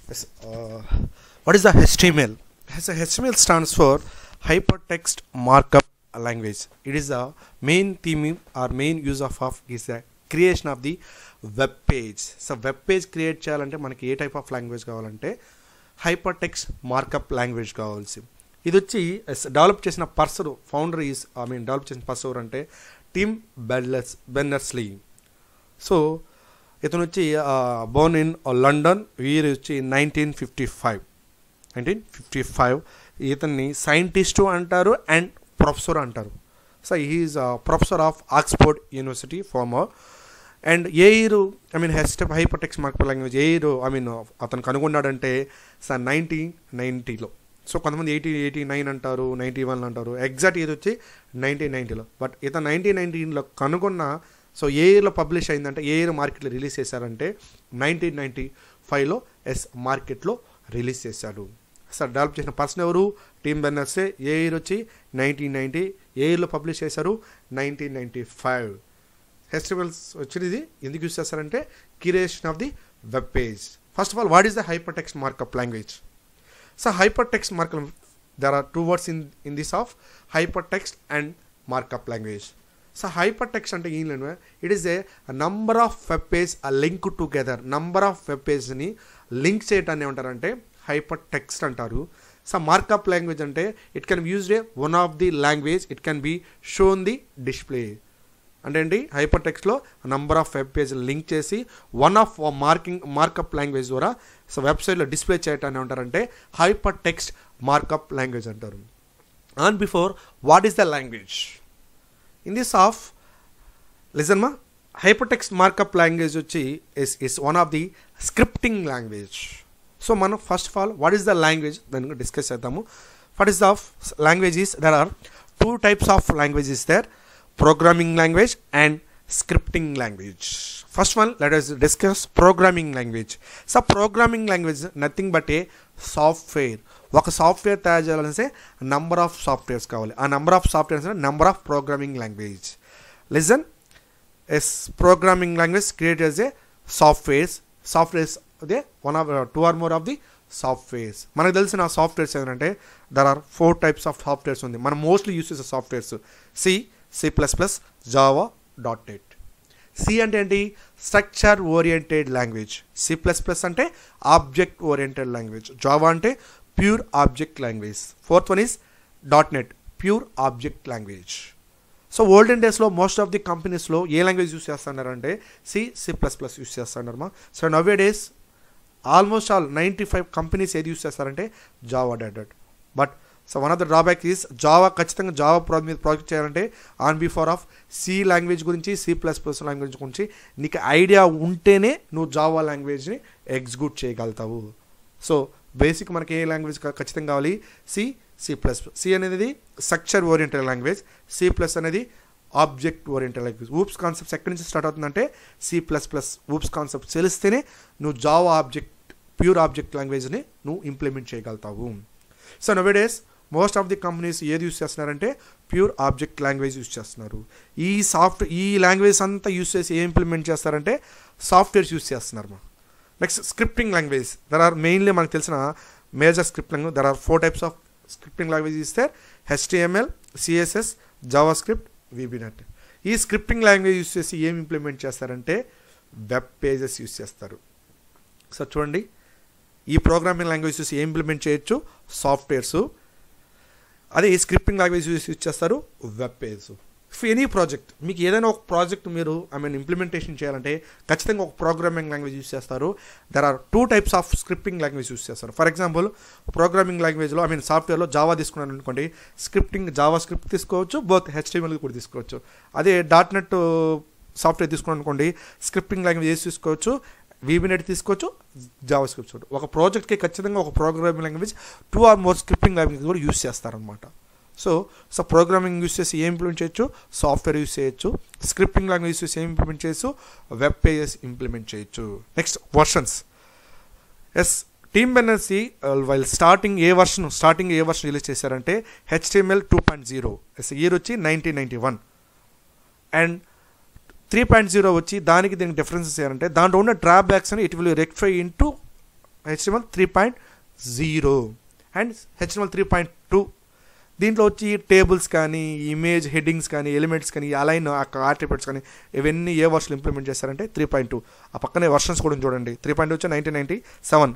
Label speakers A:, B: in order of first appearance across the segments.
A: Yes, uh, what is the HTML? As a HTML stands for Hypertext Markup Language. It is the main theme or main use of, of is the creation of the web page so web page create చేయాలంటే మనకి ఏ type of language కావాలంటే hyper text markup language కావాల్సి ఇది వచ్చి develop చేసిన person founder is I mean develop చేసిన person అంటే టీమ్ బెల్లర్స్ బెన్నర్స్లీ సో ఇతను వచ్చి బోర్న్ ఇన్ లండన్ వీరు వచ్చి nineteen fifty five nineteen fifty five ఇతన్ని సైంటిస్టు అంటారు అండ్ ప్రొఫెసర్ అంటారు so he is professor of Oxford university former and ఏ year I mean హెస్టెప్ hypertext mark language ఏ ఇయర్ ఐ మీన్ అతను కనుగొన్నాడంటే సార్ నైన్టీన్ నైంటీలో సో కొంతమంది ఎయిటీ ఎయిటీ నైన్ అంటారు నైంటీ వన్ అంటారు ఎగ్జాక్ట్ ఇది వచ్చి నైన్టీన్ నైంటీలో బట్ ఇతను నైన్టీన్ నైన్టీన్లో కనుగొన్న సో ఏ ఇయర్లో పబ్లిష్ అయిందంటే ఏ ఇయర్ మార్కెట్లో రిలీజ్ చేశారంటే నైన్టీన్ నైంటీ ఫైవ్లో ఎస్ మార్కెట్లో రిలీజ్ చేశాడు సార్ డెవలప్ చేసిన పర్సన్ ఎవరు టీమ్ బెన్నర్సే ఏ ఇయర్ వచ్చి నైన్టీన్ నైంటీ ఏ ఇయర్లో పబ్లిష్ చేశారు నైన్టీన్ నైంటీ ఫైవ్ ఫెస్టివల్స్ వచ్చినది ఎందుకు యూస్ చేస్తారంటే creation of the web page first of all what is the hyper text markup language so hyper text markup there are two words in in this of hyper text and markup language so hyper text అంటే ఏం లేదు it is a number of web page ఆ link together number of web పేజ్ని link చేయటాన్ని ఏమంటారంటే hyper text అంటారు so markup language అంటే it can used A one of the language it can be shown the display అంటే ఏంటి hyper టెక్స్ట్లో number of web page link చేసి one of marking markup language ద్వారా so వెబ్సైట్లో display చేయటాన్ని ఉంటారంటే హైపర్ టెక్స్ట్ మార్కప్ లాంగ్వేజ్ అంటారు and before what is the language in this of listen మా హైపర్ టెక్స్ట్ మార్కప్ లాంగ్వేజ్ వచ్చి is is one of the scripting language so మనం first of all what is the language దాని discuss చేద్దాము what is the language is there are two types of language is there programming language and scripting language first one let us discuss programming language so programming language nothing but a software ఒక software తయారు చేయాలంటే number of softwares కావాలి ఆ number of softwares number of programming language listen is programming language create as a softwares softwares అదే one of two or more of the softwares మనకు తెలిసిన softwares ఏంటంటే there are four types of softwares ఉంది మనం mostly use చేసే softwares C C plus plus Java dot net C అంటే ఏంటి structure oriented language C plus plus అంటే object oriented language Java అంటే pure object language fourth one is dot net pure object language so olden డేస్లో most of the కంపెనీస్లో ఏ language use చేస్తున్నారంటే C C plus plus use చేస్తున్నారమ్మా so nowadays almost all ninety five companies ఏది use చేస్తారంటే Java dot but so one of the drawback is Java ఖచ్చితంగా Java pro మీద project చేయాలంటే on before of C language గురించి C plus plus language గురించి నీకు idea ఉంటేనే నువ్వు జావా లాంగ్వేజ్ని ఎగ్జిక్యూట్ చేయగలుగుతావు సో బేసిక్ మనకి ఏ లాంగ్వేజ్ ఖచ్చితంగా కావాలి సి సి ప్లస్ సి అనేది structure oriented language C plus అనేది object oriented language OOPS concepts ఎక్కడి నుంచి స్టార్ట్ అవుతుందంటే C plus plus OOPS concept తెలిస్తేనే నువ్వు జావా ఆబ్జెక్ట్ ప్యూర్ ఆబ్జెక్ట్ లాంగ్వేజ్ని నువ్వు ఇంప్లిమెంట్ చేయగలుగుతావు so nowadays most of the companies ఏది యూస్ చేస్తున్నారంటే ప్యూర్ ఆబ్జెక్ట్ లాంగ్వేజ్ యూస్ చేస్తున్నారు ఈ సాఫ్ట్ ఈ లాంగ్వేజ్ అంతా యూస్ చేసి ఏం ఇంప్లిమెంట్ చేస్తారంటే సాఫ్ట్వేర్స్ యూస్ చేస్తున్నారు మా next scripting language there are mainly మనకు తెలిసిన major script language there are four types of scripting language ఇస్తే HTML CSS Java script VB net ఈ స్క్రిప్టింగ్ లాంగ్వేజ్ యూస్ చేసి ఏం ఇంప్లిమెంట్ చేస్తారంటే వెబ్ పేజెస్ యూస్ చేస్తారు సో చూడండి ఈ ప్రోగ్రామింగ్ లాంగ్వేజ్ చూసి ఏం ఇంప్లిమెంట్ చేయొచ్చు సాఫ్ట్వేర్స్ అదే ఈ స్క్రిప్టింగ్ లాంగ్వేజ్ యూస్ యూస్ చేస్తారు web page if any project మీకు ఏదైనా ఒక ప్రాజెక్ట్ మీరు ఐ మీన్ ఇంప్లిమెంటేషన్ చేయాలంటే ఖచ్చితంగా ఒక ప్రోగ్రామింగ్ లాంగ్వేజ్ యూస్ చేస్తారు there are two types of scripting language use చేస్తారు ఫర్ ఎగ్జాంపుల్ ప్రోగ్రామింగ్ లాంగ్వేజ్లో ఐ మీన్ సాఫ్ట్వేర్లో జావా తీసుకున్నాను అనుకోండి స్క్రిప్టింగ్ జావా స్క్రిప్ట్ తీసుకోవచ్చు బోత్ హెచ్టిఎంఎల్ కూడా తీసుకోవచ్చు అదే డాట్ నెట్ సాఫ్ట్వేర్ తీసుకున్నాను అనుకోండి స్క్రిప్టింగ్ లాంగ్వేజ్ ఏసి తీసుకోవచ్చు వీబీనెట్ తీసుకోవచ్చు జావా స్క్రిప్ట్ ఒక ప్రాజెక్ట్కి ఖచ్చితంగా ఒక programming language two or more scripting language కూడా యూస్ చేస్తారనమాట సో సో ప్రోగ్రామింగ్ యూస్ చేసి ఏం ఇంప్లిమెంట్ చేయొచ్చు సాఫ్ట్వేర్ యూస్ చేయొచ్చు స్క్రిప్టింగ్ లాంగ్వేజ్ యూస్ చేసి ఏం ఇంప్లిమెంట్ చేయొచ్చు వెబ్ పేజెస్ ఇంప్లిమెంట్ చేయొచ్చు next versions is Tim Berners Lee while starting ఏ వర్షన్ స్టార్టింగ్ ఏ వర్షన్ రిలీజ్ చేశారంటే HTML two point zero is year వచ్చి nineteen ninety one and three point zero వచ్చి దానికి దీనికి డిఫరెన్సెస్ ఏంటంటే దాంట్లో ఉన్న డ్రాబ్యాక్స్ అని it will rectify into HTML three point zero and HTML three point two దీంట్లో వచ్చి టేబుల్స్ కానీ ఇమేజ్ హెడ్డింగ్స్ కానీ ఎలిమెంట్స్ కానీ అలైన్ ఆర్టిఫిట్స్ కానీ ఇవన్నీ ఏ వర్షన్ ఇంప్లిమెంట్ చేస్తారంటే త్రీ పాయింట్ టూ ఆ పక్కనే వర్షన్స్ కూడా చూడండి త్రీ పాయింట్ వచ్చి nineteen ninety seven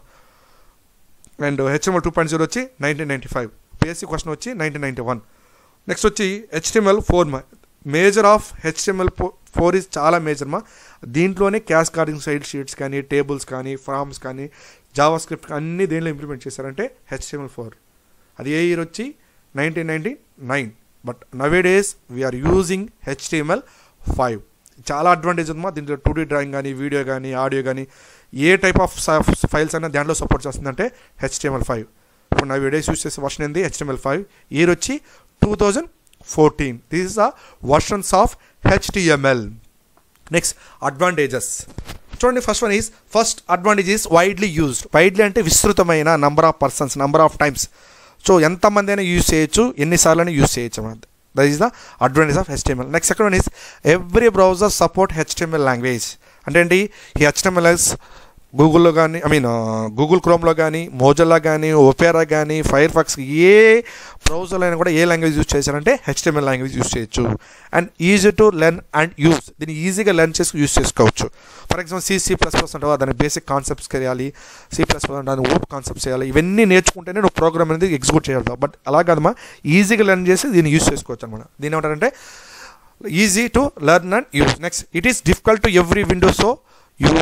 A: and HTML two point zero వచ్చి nineteen ninety five basic question వచ్చి నైన్టీన్ నైన్టీ వన్ నెక్స్ట్ వచ్చి హెచ్టిఎంఎల్ ఫోర్ మా major of HTML four is చాలా మేజర్ మా దీంట్లోనే క్యాష్ కార్డింగ్ సైడ్ షీట్స్ కానీ tables కానీ ఫార్మ్స్ కానీ జావా స్క్రిప్ట్ అన్ని దేనిలో ఇంప్లిమెంట్ చేశారంటే హెచ్టిఎంఎల్ ఫోర్ అది ఏ ఇయర్ వచ్చి nineteen ninety nine but nowadays we are using HTML five చాలా అడ్వాంటేజ్ ఉందమ్మా దీంట్లో టూ డీ డ్రాయింగ్ కానీ వీడియో కానీ ఆడియో కానీ ఏ టైప్ ఆఫ్ ఫైల్స్ అయినా దాంట్లో సపోర్ట్ చేస్తుందంటే హెచ్టిఎంఎల్ ఫైవ్ ఇప్పుడు నా వీడియోస్ యూస్ చేసే వర్షన్ ఏంది హెచ్టిఎంఎల్ ఫైవ్ ఇయర్ వచ్చి two thousand fourteen this is the versions of HTML next advantages చూడండి first one is first advantage is widely used widely అంటే విస్తృతమైన number of persons number of times so ఎంతమంది అయినా use చేయొచ్చు ఎన్నిసార్లు అయినా use చేయొచ్చు అన్నమాట that is the advantage of HTML next second one is every browser support HTML language అంటే ఏంటి ఈ హెచ్టిఎంఎల్ గూగుల్లో కానీ ఐ మీన్ గూగుల్ క్రోమ్లో కానీ మోజల్లా కానీ ఒపేరా కానీ ఫైర్ ఫాక్స్ ఏ బ్రౌజర్లో అయినా కూడా ఏ లాంగ్వేజ్ యూజ్ చేశారంటే హెచ్టిఎంఎల్ లాంగ్వేజ్ యూజ్ చేయొచ్చు and easy to learn and use దీన్ని ఈజీగా లెర్న్ చేసి యూజ్ చేసుకోవచ్చు for example C C plus plus అంటావా దాని బేసిక్ కాన్సెప్ట్స్ చేయాలి సి ప్లస్ ప్లస్ అంటే ఓప్ కాన్సెప్ట్స్ చేయాలి ఇవన్నీ నేర్చుకుంటేనే నువ్వు ప్రోగ్రామ్ అనేది ఎగ్జిక్యూట్ చేయాలి బట్ అలా కాదమ్మా ఈజీగా లెర్న్ చేసి దీన్ని యూజ్ చేసుకోవచ్చు అనమాట దీని ఏమంటారంటే easy to learn and use next it is difficult to every window so you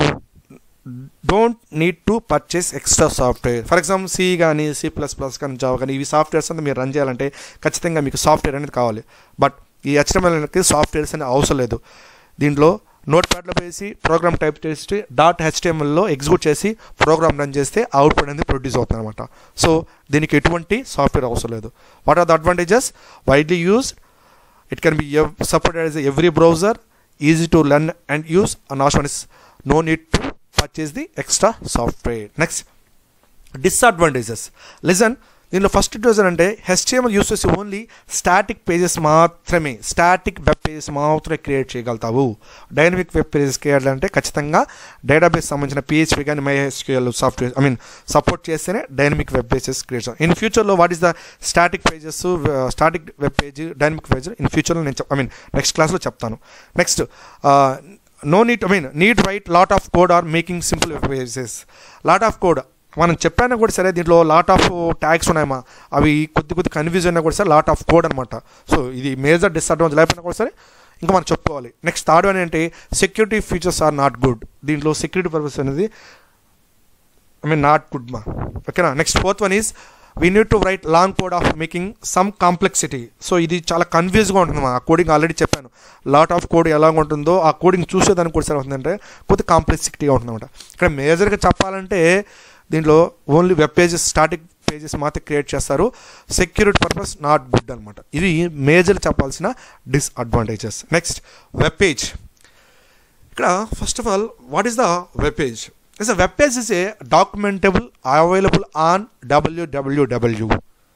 A: don't need to purchase extra software for example C కానీ సి ప్లస్ ప్లస్ కానీ జావా కానీ ఇవి సాఫ్ట్వేర్స్ అంతా మీరు రన్ చేయాలంటే ఖచ్చితంగా మీకు సాఫ్ట్వేర్ అనేది కావాలి బట్ ఈ హెచ్టిఎంఎల్కి సాఫ్ట్వేర్స్ అనేది అవసరం లేదు దీంట్లో నోట్ ప్యాడ్లో వేసి ప్రోగ్రామ్ టైప్ చేసి డాట్ హెచ్టిఎంఎల్లో ఎగ్జిక్యూట్ చేసి ప్రోగ్రామ్ రన్ చేస్తే అవుట్పుట్ అనేది ప్రొడ్యూస్ అవుతుంది అనమాట సో దీనికి ఎటువంటి సాఫ్ట్వేర్ అవసరం లేదు what are the advantages widely use it can be supported as every browser easy to learn and use and also is no need to purchase the extra software next disadvantages listen దీనిలో first user అంటే HTML use చేసి only static pages మాత్రమే static web pages మాత్రమే create చేయగలుగుతావు dynamic web pages create అంటే ఖచ్చితంగా database సంబంధించిన PHP కానీ MySQL software I mean support చేస్తేనే డైనమిక్ వెబ్ పేజెస్ క్రియేట్ చేస్తాం ఇన్ ఫ్యూచర్లో what is the static pages static web page dynamic page in ఫ్యూచర్లో నేను ఐ మీన్ నెక్స్ట్ క్లాస్లో చెప్తాను next no need I mean need write lot of code or making simple web pages lot of code మనం చెప్పాను కూడా సరే దీంట్లో lot of tags ఉన్నాయమ్మా అవి కొద్ది కొద్ది కన్ఫ్యూజ్ అయినా కూడా సరే లాట్ ఆఫ్ కోడ్ అనమాట సో ఇది మేజర్ డిస్అడ్వాంటేజ్ లేకపోయినా కూడా సరే ఇంకా మనం చెప్పుకోవాలి నెక్స్ట్ థర్డ్ వన్ ఏంటి security features are not good దీంట్లో సెక్యూరిటీ పర్పస్ అనేది ఐ మీన్ నాట్ గుడ్ మా ఓకేనా next fourth one is we need to write long code of making some complexity so ఇది చాలా కన్ఫ్యూజ్గా ఉంటుంది ఆ కోడింగ్ ఆల్రెడీ చెప్పాను లాట్ ఆఫ్ కోడ్ ఎలా ఉంటుందో ఆ కోడింగ్ చూసేదానికి కూడా సరే అవుతుందంటే కొద్ది కాంప్లెక్సిటీగా ఉంటుందన్నమాట ఇక్కడ మేజర్గా చెప్పాలంటే దీంట్లో only web pages static pages మాత్రం క్రియేట్ చేస్తారు సెక్యూరిటీ పర్పస్ నాట్ గుడ్ అనమాట ఇది మేజర్ చెప్పాల్సిన డిస్అడ్వాంటేజెస్ నెక్స్ట్ వెబ్ పేజ్ ఇక్కడ first of all what is the web page is web page is a documentable available on WWW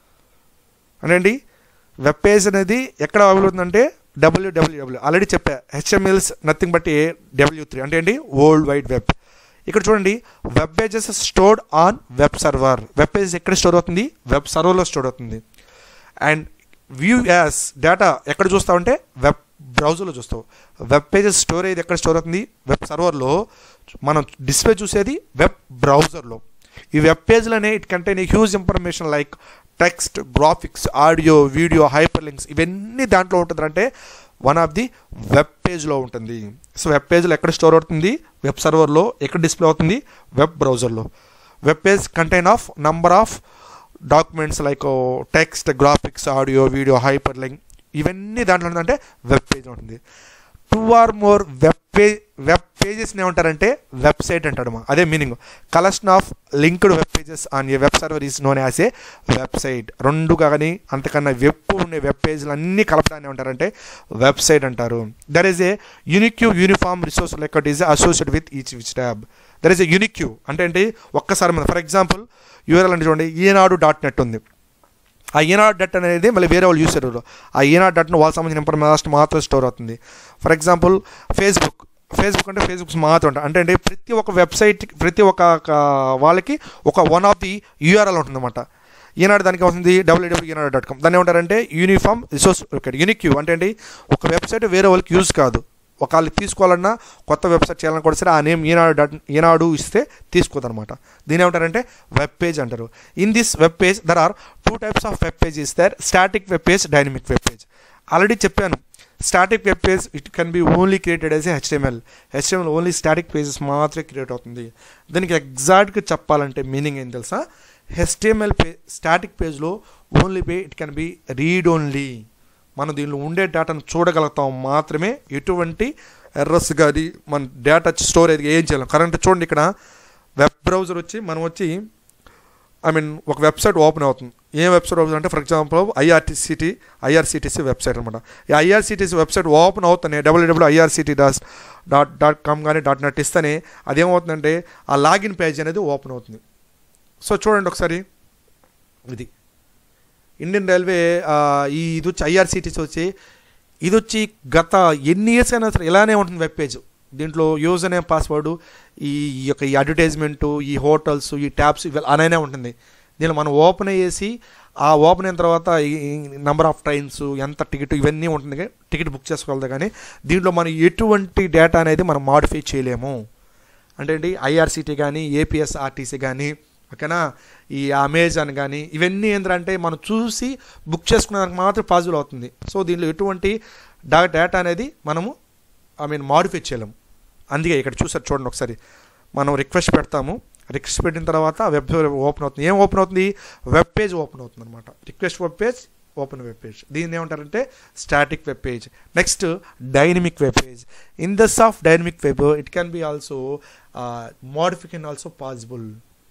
A: అనండి web page అనేది ఎక్కడ available ఉందంటే డబ్ల్యూడబ్ల్యూడబ్ల్యూ ఆల్రెడీ చెప్పా HMLs nothing but a W three అంటే ఏంటి world wide web ఇక్కడ చూడండి web pages stored on web server web pages ఎక్కడ స్టోర్ అవుతుంది వెబ్ సర్వర్లో స్టోర్ అవుతుంది అండ్ వ్యూ యాస్ డేటా ఎక్కడ చూస్తావంటే వెబ్ బ్రౌజర్లో చూస్తావు వెబ్ పేజెస్ స్టోర్ అయ్యేది ఎక్కడ స్టోర్ అవుతుంది వెబ్ సర్వర్లో మనం డిస్ప్లే చూసేది వెబ్ బ్రౌజర్లో ఈ వెబ్ పేజ్లోనే it contain huge information like text graphics audio video hyper links ఇవన్నీ దాంట్లో ఉంటుంది అంటే వన్ ఆఫ్ ది వెబ్ పేజ్లో ఉంటుంది సో వెబ్ పేజ్లో ఎక్కడ స్టోర్ అవుతుంది వెబ్ సర్వర్లో ఎక్కడ డిస్ప్లే అవుతుంది వెబ్ బ్రౌజర్లో web page contain of number of documents like text graphics audio video hyper link ఇవన్నీ దాంట్లో ఉందంటే వెబ్ పేజ్ ఉంటుంది two or more web page web పేజెస్ని ఏమంటారంటే వెబ్సైట్ అంటాడు మా అదే meaning collection of linked web pages on a web server is known as a website రెండు కానీ అంతకన్నా ఎక్కువ ఉండే వెబ్ పేజ్లు అన్నీ కలపడాన్ని ఏమంటారంటే వెబ్సైట్ అంటారు there is a unique uniform resource locator is associate with each which tab there is a unique అంటే ఏంటి ఒక్కసారి మన ఫర్ ఎగ్జాంపుల్ యూఆర్ఎల్ అంటే చూడండి ఈనాడు డాట్ నెట్ ఉంది ఆ ఈనాడు డట్ అనేది మళ్ళీ వేరే వాళ్ళు యూస్ చేయరు ఆ ఈనాడు డట్ను వాళ్ళకి సంబంధించిన ఇన్ఫర్మేషన్ మాత్రం స్టోర్ అవుతుంది ఫర్ ఎగ్జాంపుల్ ఫేస్బుక్ ఫేస్బుక్ అంటే ఫేస్బుక్స్ మాత్రం ఉంటాయి అంటే అంటే ప్రతి ఒక్క వెబ్సైట్ ప్రతి ఒక్క ఒక వాళ్ళకి ఒక వన్ ఆఫ్ ది యూఆర్ఎల్ ఉంటుందన్నమాట ఈనాడు దానికి వస్తుంది డబ్ల్యూడబ్ల్యూ ఈనాడు డాట్ కామ్ దాన్ని ఏమంటారంటే యూనిఫామ్ రిసోర్స్ యూనిక్ యూ అంటే ఏంటి ఒక వెబ్సైట్ వేరే వాళ్ళకి యూజ్ కాదు ఒకళ్ళు తీసుకోవాలన్నా కొత్త వెబ్సైట్ చేయాలన్నా కూడా సరే ఆ నేమ్ ఈనాడు డాట్ ఈనాడు ఇస్తే తీసుకోదన్నమాట దీని ఏమంటారంటే వెబ్ పేజ్ అంటారు in this web page there are two types of web page is there static web page dynamic web page already చెప్పాను static web page it can be only created as a HTML HTML only static pages మాత్రమే create అవుతుంది దీనికి ఎగ్జాక్ట్గా చెప్పాలంటే meaning ఏం తెలుసా HTML పే static పేజ్లో ఓన్లీ పే it can be read only మనం దీనిలో ఉండే డేటాను చూడగలుగుతాం మాత్రమే ఎటువంటి ఎర్రస్ కానీ మన డేటా స్టోరేజ్ ఏం చేయలేం కరెంట్ చూడండి ఇక్కడ వెబ్ బ్రౌజర్ వచ్చి మనం వచ్చి ఐ మీన్ ఒక వెబ్సైట్ ఓపెన్ అవుతుంది ఏ వెబ్సైట్ ఓపెన్ అంటే for example IRTCT IRCTC website అనమాట ఈ ఐఆర్సీటీసీ వెబ్సైట్ ఓపెన్ అవుతానే WW IRCT dot dot dot com కానీ డాట్ నెట్ ఇస్తేనే అదేమవుతుందంటే ఆ లాగిన్ పేజ్ అనేది ఓపెన్ అవుతుంది సో చూడండి ఒకసారి ఇది ఇండియన్ రైల్వే ఆ, ఈ ఇది వచ్చి ఐఆర్సీటీసీ వచ్చి ఇది వచ్చి గత ఎన్ని ఇయర్స్ అయినా సరే ఇలానే ఉంటుంది వెబ్ పేజ్ దీంట్లో యూజర్ నేమ్ పాస్వర్డ్ ఈ యొక్క ఈ అడ్వర్టైజ్మెంటు ఈ హోటల్స్ ఈ ట్యాబ్స్ ఇవి అలానే ఉంటుంది దీనిలో మనం ఓపెన్ అయ్యేసి ఆ ఓపెన్ అయిన తర్వాత ఈ నెంబర్ ఆఫ్ ట్రైన్స్ ఎంత టికెట్ ఇవన్నీ ఉంటుంది కానీ టికెట్ బుక్ చేసుకోగలదు కానీ దీంట్లో మనం ఎటువంటి డేటా అనేది మనం మాడిఫై చేయలేము అంటే ఏంటి ఐఆర్సీటీ కానీ ఏపీఎస్ఆర్టీసీ కానీ ఓకేనా ఈ అమెజాన్ కానీ ఇవన్నీ ఏంటంటే మనం చూసి బుక్ చేసుకునేదానికి మాత్రం పాజిబుల్ అవుతుంది సో దీనిలో ఎటువంటి డా డేటా అనేది మనము ఐ మీన్ మాడిఫై చేయలేము అందుకే ఇక్కడ చూసారు చూడండి ఒకసారి మనం రిక్వెస్ట్ పెడతాము రిక్వెస్ట్ పెట్టిన తర్వాత వెబ్ ఓపెన్ అవుతుంది ఏం ఓపెన్ అవుతుంది వెబ్ పేజ్ ఓపెన్ అవుతుంది అనమాట request web page open web page దీన్ని ఏమంటారంటే static web page next dynamic web page in this of dynamic web it can be also modification also possible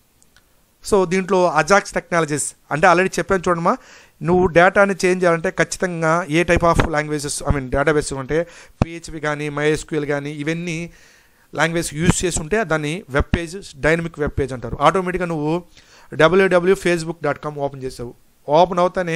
A: so దీంట్లో Ajax technologies అంటే ఆల్రెడీ చెప్పాను చూడమ్మా నువ్వు డేటాని చేంజ్ చేయాలంటే ఖచ్చితంగా a type of languages I mean database అంటే పిహెచ్పి కానీ మైఎస్క్యూఎల్ కానీ ఇవన్నీ లాంగ్వేజ్ యూస్ చేసి ఉంటే దాన్ని web page dynamic web page అంటారు ఆటోమేటిక్గా నువ్వు W W Facebook dot com open చేసావు ఓపెన్ అవుతానే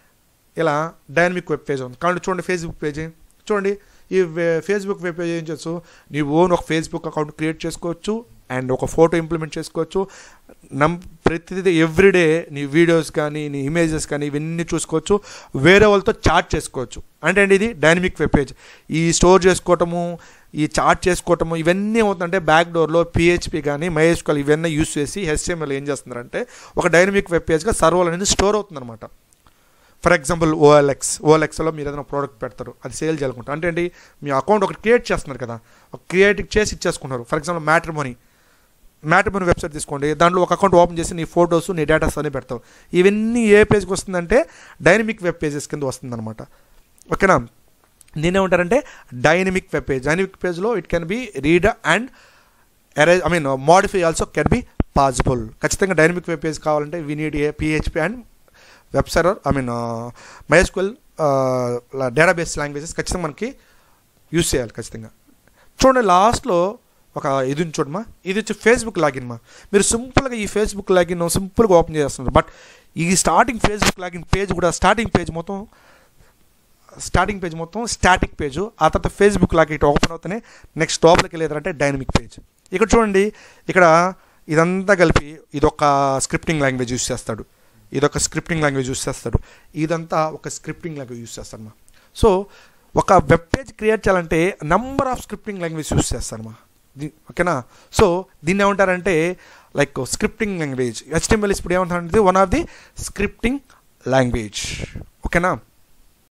A: ఇలా డైనమిక్ వెబ్ పేజ్ ఉంది కాబట్టి చూడండి ఫేస్బుక్ పేజ్ చూడండి ఈ వే- ఫేస్బుక్ వెబ్ పేజ్ ఏం చేయొచ్చు నీ ఓన్ ఒక ఫేస్బుక్ అకౌంట్ క్రియేట్ చేసుకోవచ్చు అండ్ ఒక ఫోటో ఇంప్లిమెంట్ చేసుకోవచ్చు నమ్ ప్రతిదీ ఎవ్రీడే నీ వీడియోస్ కానీ నీ ఇమేజెస్ కానీ ఇవన్నీ చూసుకోవచ్చు వేరే వాళ్ళతో చాట్ చేసుకోవచ్చు అంటే అండి ఇది డైనమిక్ వెబ్ పేజ్ ఈ స్టోర్ చేసుకోవటము ఈ చాట్ చేసుకోవటము ఇవన్నీ ఏమవుతుందంటే బ్యాక్ డోర్లో పిహెచ్పి కానీ మైఎస్కల్ ఇవన్నీ యూస్ చేసి హెచ్ఎంఎల్ ఏం చేస్తున్నారంటే ఒక డైనమిక్ వెబ్ పేజ్గా సర్వర్ అనేది స్టోర్ అవుతుందన్నమాట ఫర్ ఎగ్జాంపుల్ ఓఎల్ఎక్స్ ఓఎల్ఎక్స్లో మీరు ఏదైనా ప్రోడక్ట్ పెడతారు అది సేల్ చేయాలనుకుంటారు అంటే ఏంటి మీ అకౌంట్ ఒకటి క్రియేట్ చేస్తున్నారు కదా ఒక క్రియేట్ చేసి ఇచ్చేసుకుంటారు for example matrimony matrimony website తీసుకోండి దాంట్లో ఒక అకౌంట్ ఓపెన్ చేసి నీ ఫొటోస్ నీ డేటాస్ అన్ని పెడతావు ఇవన్నీ ఏ పేజ్కి వస్తుందంటే డైనమిక్ వెబ్ పేజెస్ కింద వస్తుందన్నమాట ఓకేనా నేనేమంటారంటే డైనమిక్ వెబ్ పేజ్ డైనమిక్ పేజ్లో it can be read and erase I mean modify also can be possible ఖచ్చితంగా డైనమిక్ వెబ్ పేజ్ కావాలంటే we need a PHP and web server I mean MySQL database languages ఖచ్చితంగా మనకి use చేయాలి ఖచ్చితంగా చూడండి లాస్ట్లో ఒక ఇది ఉంది చూడమ్మా ఇది వచ్చి ఫేస్బుక్ లాగిన్ మా మీరు సింపుల్గా ఈ ఫేస్బుక్ లాగిన్ సింపుల్గా ఓపెన్ చేస్తున్నారు బట్ ఈ స్టార్టింగ్ ఫేస్బుక్ లాగిన్ పేజ్ కూడా స్టార్టింగ్ పేజ్ మొత్తం స్టార్టింగ్ పేజ్ మొత్తం స్టాటిక్ పేజ్ ఆ తర్వాత ఫేస్బుక్ లాగా ఇటు ఓపెన్ అవుతానే నెక్స్ట్ లోపలికి వెళ్ళేదంటే డైనమిక్ పేజ్ ఇక్కడ చూడండి ఇక్కడ ఇదంతా కలిపి ఇదొక స్క్రిప్టింగ్ లాంగ్వేజ్ యూస్ చేస్తాడు ఇదొక స్క్రిప్టింగ్ లాంగ్వేజ్ యూస్ చేస్తాడు ఇదంతా ఒక స్క్రిప్టింగ్ లాంగ్వేజ్ యూస్ చేస్తాడు మా సో ఒక వెబ్ పేజ్ క్రియేట్ చేయాలంటే number of scripting language use చేస్తాను మా దీ- ఓకేనా సో దీన్ని ఏమంటారంటే లైక్ స్క్రిప్టింగ్ లాంగ్వేజ్ హెచ్టిఎంఎల్ ఇప్పుడు ఏమంటారంటే one of the scripting language ఓకేనా